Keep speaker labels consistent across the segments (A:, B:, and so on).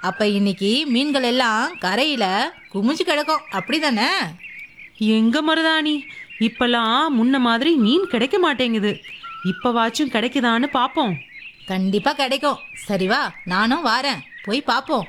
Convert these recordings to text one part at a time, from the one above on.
A: அப்ப இன்னைக்கு மீன்கள் எல்லாம் கரையில குமிஞ்சு கிடக்கும் அப்படிதானே
B: எங்க மருதாணி இப்பெல்லாம் முன்ன மாதிரி மீன் கிடைக்க மாட்டேங்குது இப்பவாச்சும் கிடைக்குதான்னு பாப்போம்
A: கண்டிப்பா கிடைக்கும் சரி வா நானும் வாரேன் போய் பாப்போம்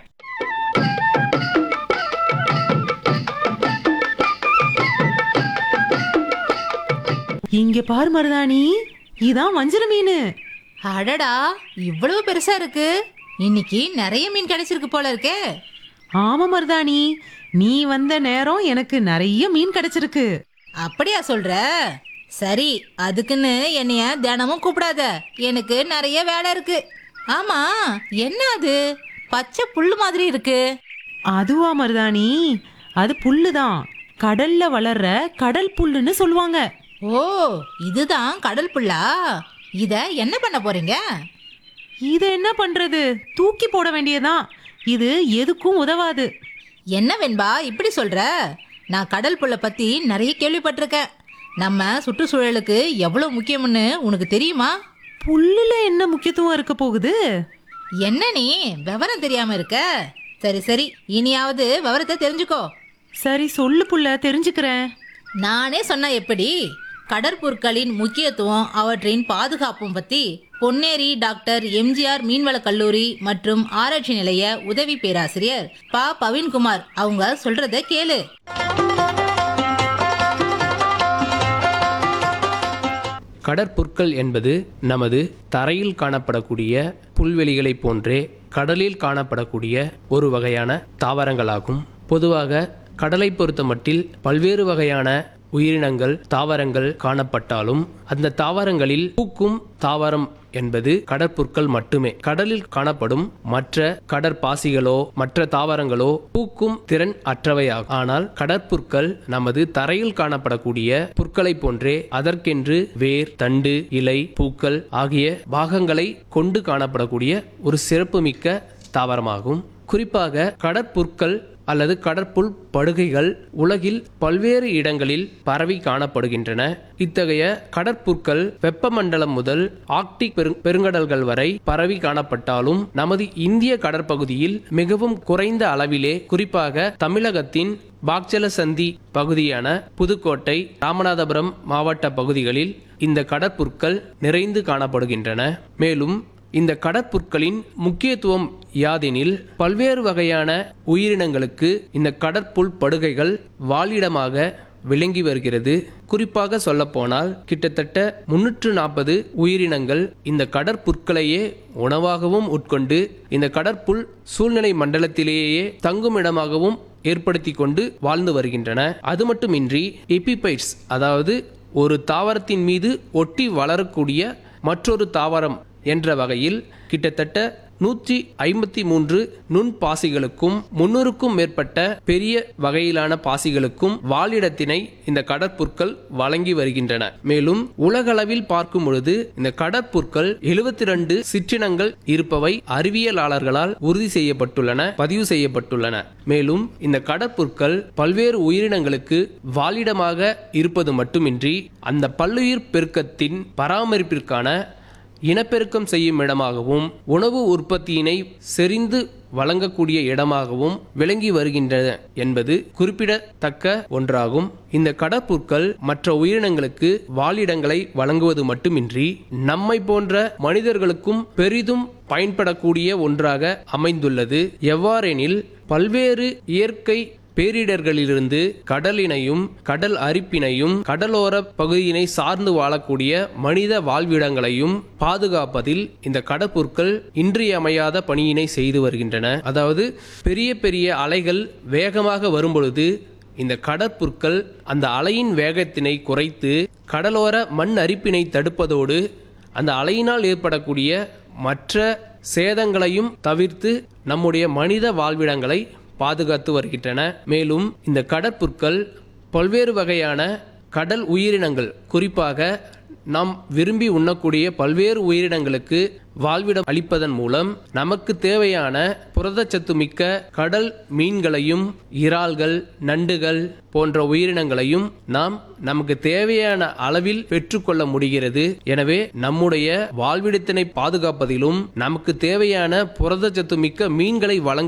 B: இங்க பார் மருதாணி இதான் வஞ்சிர மீன்
A: அடடா இவ்வளவு பெருசா இருக்கு இன்னைக்கு நிறைய மீன் கிடைச்சிருக்கு போல இருக்கே
B: ஆமா மருதாணி நீ வந்த நேரம் எனக்கு நிறைய மீன் கிடைச்சிருக்கு
A: அப்படியா சொல்ற சரி அதுக்குன்னு என்னைய தினமும் கூப்பிடாத எனக்கு நிறைய வேலை இருக்கு ஆமா என்ன அது பச்சை புல்லு மாதிரி இருக்கு
B: அதுவா மருதாணி அது புல்லுதான் கடல்ல வளர்ற கடல் புல்லுன்னு சொல்லுவாங்க
A: ஓ இதுதான் கடல் புல்லா இத என்ன பண்ண போறீங்க
B: இதை என்ன பண்றது தூக்கி போட வேண்டியதான் இது எதுக்கும் உதவாது
A: என்ன வெண்பா இப்படி சொல்ற நான் கடல் புல்லை பத்தி நிறைய கேள்விப்பட்டிருக்கேன் நம்ம சுற்றுச்சூழலுக்கு எவ்வளவு முக்கியம்னு உனக்கு தெரியுமா
B: புல்லுல என்ன முக்கியத்துவம் இருக்க போகுது
A: என்ன நீ விவரம் தெரியாம இருக்க சரி சரி இனியாவது விவரத்தை தெரிஞ்சுக்கோ
B: சரி சொல்லு புள்ள தெரிஞ்சுக்கிறேன்
A: நானே சொன்ன எப்படி கடற்பொருட்களின் முக்கியத்துவம் அவற்றின் பாதுகாப்பும் பத்தி பொன்னேரி டாக்டர் எம்ஜிஆர் மீன்வள கல்லூரி மற்றும் ஆராய்ச்சி நிலைய உதவி பேராசிரியர் ப பவின்குமார் அவங்க சொல்றத கேளு
C: கடற்புற்கள் என்பது நமது தரையில் காணப்படக்கூடிய புல்வெளிகளைப் போன்றே கடலில் காணப்படக்கூடிய ஒரு வகையான தாவரங்களாகும் பொதுவாக கடலை பொறுத்தமட்டில் பல்வேறு வகையான உயிரினங்கள் தாவரங்கள் காணப்பட்டாலும் அந்த தாவரங்களில் பூக்கும் தாவரம் என்பது கடற்புற்கள் மட்டுமே கடலில் காணப்படும் மற்ற கடற்பாசிகளோ மற்ற தாவரங்களோ பூக்கும் திறன் அற்றவையாகும் ஆனால் கடற்புற்கள் நமது தரையில் காணப்படக்கூடிய புற்களைப் போன்றே அதற்கென்று வேர் தண்டு இலை பூக்கள் ஆகிய பாகங்களை கொண்டு காணப்படக்கூடிய ஒரு சிறப்புமிக்க தாவரமாகும் குறிப்பாக கடற்புற்கள் அல்லது கடற்புல் படுகைகள் உலகில் பல்வேறு இடங்களில் பரவி காணப்படுகின்றன இத்தகைய கடற்புற்கள் வெப்பமண்டலம் முதல் ஆர்க்டிக் பெரு பெருங்கடல்கள் வரை பரவி காணப்பட்டாலும் நமது இந்திய கடற்பகுதியில் மிகவும் குறைந்த அளவிலே குறிப்பாக தமிழகத்தின் பாக்சலசந்தி பகுதியான புதுக்கோட்டை ராமநாதபுரம் மாவட்ட பகுதிகளில் இந்த கடற்புற்கள் நிறைந்து காணப்படுகின்றன மேலும் இந்த கடற்புற்களின் முக்கியத்துவம் யாதெனில் பல்வேறு வகையான உயிரினங்களுக்கு இந்த கடற்புல் படுகைகள் வாழிடமாக விளங்கி வருகிறது குறிப்பாக சொல்லப்போனால் கிட்டத்தட்ட முன்னூற்று நாற்பது உயிரினங்கள் இந்த கடற்புற்களையே உணவாகவும் உட்கொண்டு இந்த கடற்புல் சூழ்நிலை மண்டலத்திலேயே தங்குமிடமாகவும் ஏற்படுத்தி கொண்டு வாழ்ந்து வருகின்றன அது மட்டுமின்றி எபிபைட்ஸ் அதாவது ஒரு தாவரத்தின் மீது ஒட்டி வளரக்கூடிய மற்றொரு தாவரம் என்ற வகையில் கிட்டத்தட்ட நூற்றி ஐம்பத்தி மூன்று நுண் பாசிகளுக்கும் முன்னூறுக்கும் மேற்பட்ட பெரிய வகையிலான பாசிகளுக்கும் வாழிடத்தினை இந்த கடற்புற்கள் வழங்கி வருகின்றன மேலும் உலகளவில் பார்க்கும் பொழுது இந்த கடற்புற்கள் எழுபத்தி ரெண்டு சிற்றினங்கள் இருப்பவை அறிவியலாளர்களால் உறுதி செய்யப்பட்டுள்ளன பதிவு செய்யப்பட்டுள்ளன மேலும் இந்த கடற்புற்கள் பல்வேறு உயிரினங்களுக்கு வாழிடமாக இருப்பது மட்டுமின்றி அந்த பல்லுயிர் பெருக்கத்தின் பராமரிப்பிற்கான இனப்பெருக்கம் செய்யும் இடமாகவும் உணவு உற்பத்தியினை செறிந்து வழங்கக்கூடிய இடமாகவும் விளங்கி வருகின்றன என்பது குறிப்பிடத்தக்க ஒன்றாகும் இந்த கடற்புற்கள் மற்ற உயிரினங்களுக்கு வாழிடங்களை வழங்குவது மட்டுமின்றி நம்மை போன்ற மனிதர்களுக்கும் பெரிதும் பயன்படக்கூடிய ஒன்றாக அமைந்துள்ளது எவ்வாறெனில் பல்வேறு இயற்கை பேரிடர்களிலிருந்து கடலினையும் கடல் அரிப்பினையும் கடலோர பகுதியினை சார்ந்து வாழக்கூடிய மனித வாழ்விடங்களையும் பாதுகாப்பதில் இந்த கடற்பொருட்கள் இன்றியமையாத பணியினை செய்து வருகின்றன அதாவது பெரிய பெரிய அலைகள் வேகமாக வரும்பொழுது இந்த கடற்புற்கள் அந்த அலையின் வேகத்தினை குறைத்து கடலோர மண் அரிப்பினை தடுப்பதோடு அந்த அலையினால் ஏற்படக்கூடிய மற்ற சேதங்களையும் தவிர்த்து நம்முடைய மனித வாழ்விடங்களை பாதுகாத்து வருகின்றன மேலும் இந்த கடற்புற்கள் பல்வேறு வகையான கடல் உயிரினங்கள் குறிப்பாக நாம் விரும்பி உண்ணக்கூடிய பல்வேறு உயிரினங்களுக்கு வாழ்விடம் அளிப்பதன் மூலம் நமக்கு தேவையான புரதச்சத்து மிக்க கடல் மீன்களையும் இறால்கள் நண்டுகள் போன்ற உயிரினங்களையும் நாம் நமக்கு தேவையான அளவில் பெற்றுக்கொள்ள முடிகிறது எனவே நம்முடைய வாழ்விடத்தினை பாதுகாப்பதிலும் நமக்கு தேவையான புரதச்சத்து மிக்க மீன்களை வழங்க